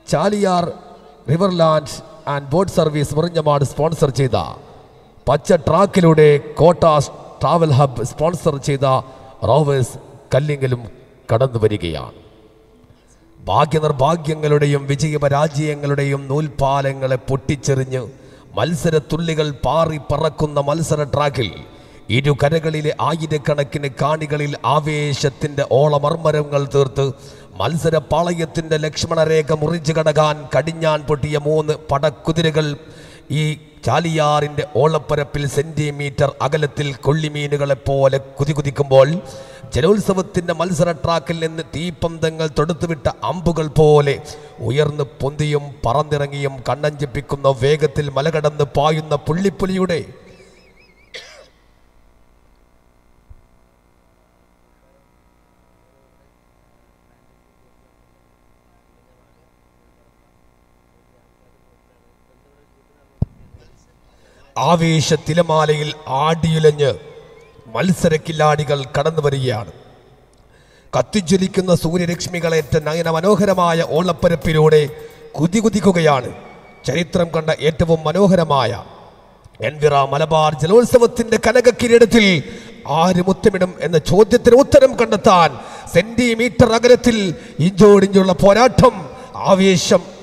Chaliyar Riverland and boat service Murinjamad sponsor ചെയ്ത പച്ച ട്രാക്കിലൂടെ കോട്ടാസ് ട്രാവൽ ഹബ് സ്പോൺസർ ചെയ്ത റോവേഴ്സ് കല്ലിങ്കലും കടന്നു വരികയാണ് ഭാഗ്യനിർഭാഗ്യങ്ങളുടെയും വിജയപരാജയങ്ങളുടെയും നൂൽപാലങ്ങളെ പൊട്ടിച്ചെറിഞ്ഞ് മത്സരത്തുള്ളികൾ പാറി പറക്കുന്ന മത്സര ട്രാക്കിൽ ഇരു കരകളിലെ ആയിരക്കണക്കിന് കാണികളിൽ ആവേശത്തിന്റെ ഓളമർമരങ്ങൾ തീർത്ത് മത്സരപാളയത്തിന്റെ ലക്ഷ്മണരേഖ മുറിച്ചു കടകാൻ കടിഞ്ഞാൻ പൊട്ടിയ മൂന്ന് പടക്കുതിരകൾ ഈ ചാലിയാറിന്റെ ഓളപ്പരപ്പിൽ സെന്റിമീറ്റർ അകലത്തിൽ കൊള്ളിമീനുകളെ പോലെ കുതികുതിക്കുമ്പോൾ ജലോത്സവത്തിന്റെ മത്സര ട്രാക്കിൽ നിന്ന് തീപ്പന്തങ്ങൾ തൊടുത്തുവിട്ട അമ്പുകൾ പോലെ ഉയർന്ന് പൊന്തിയും പറന്നിറങ്ങിയും കണ്ണഞ്ചിപ്പിക്കുന്ന വേഗത്തിൽ മലകടന്ന് പായുന്ന പുള്ളിപ്പുലിയുടെ ആവേശ തിലമാലയിൽ ആടിയുലഞ്ഞ് മത്സരക്കില്ലാടികൾ കടന്നു വരികയാണ് കത്തിജ്വലിക്കുന്ന സൂര്യരശ്മികളേറ്റ നയന മനോഹരമായ ഓളപ്പരപ്പിലൂടെ കുതികുതിക്കുകയാണ് ചരിത്രം കണ്ട ഏറ്റവും മനോഹരമായ എൻവിറ മലബാർ ജലോത്സവത്തിന്റെ കനക കിരീടത്തിൽ ആര് മുത്തമിടും എന്ന ചോദ്യത്തിന് ഉത്തരം കണ്ടെത്താൻ സെന്റിമീറ്റർ അകലത്തിൽ ഇഞ്ചോടിഞ്ചുള്ള പോരാട്ടം ആവേശം